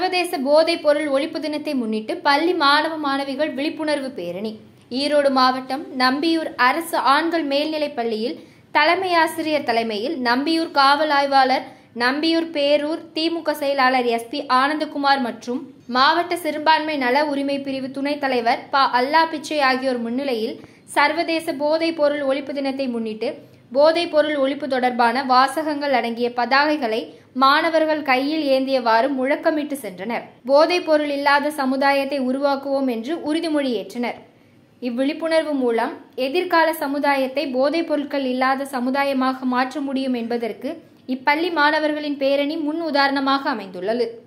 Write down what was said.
சர்வதேச போதைப் பொருள் ஒழிப்பு தினத்தை முன்னிட்டு பள்ளி மாணவ மாணவிகள் விழிப்புணர்வு பேரணி ஈரோடு மாவட்டம் நம்பியூர் அரசு ஆண்கள் மேல்நிலைப் பள்ளியில் தலைமை ஆசிரியர் தலைமையில் நம்பியூர் காவல் ஆய்வாளர் நம்பியூர் பேரூர் திமுக செயலாளர் எஸ் பி ஆனந்தகுமார் மற்றும் மாவட்ட சிறுபான்மை நல உரிமை பிரிவு துணைத் தலைவர் ப அல்லா பிச்சை ஆகியோர் முன்னிலையில் சர்வதேச போதைப் பொருள் ஒழிப்பு தினத்தை முன்னிட்டு போதைப் பொருள் ஒழிப்பு தொடர்பான வாசகங்கள் அடங்கிய பதாகைகளை மாணவர்கள் கையில் ஏந்தியவாறு முழக்கமிட்டு சென்றனர் போதைப் பொருள் இல்லாத சமுதாயத்தை உருவாக்குவோம் என்று உறுதிமொழி ஏற்றனர் இவ்விழிப்புணர்வு மூலம் எதிர்கால சமுதாயத்தை போதைப் பொருட்கள் இல்லாத சமுதாயமாக மாற்ற முடியும் என்பதற்கு இப்பள்ளி மாணவர்களின் பேரணி முன் உதாரணமாக அமைந்துள்ளது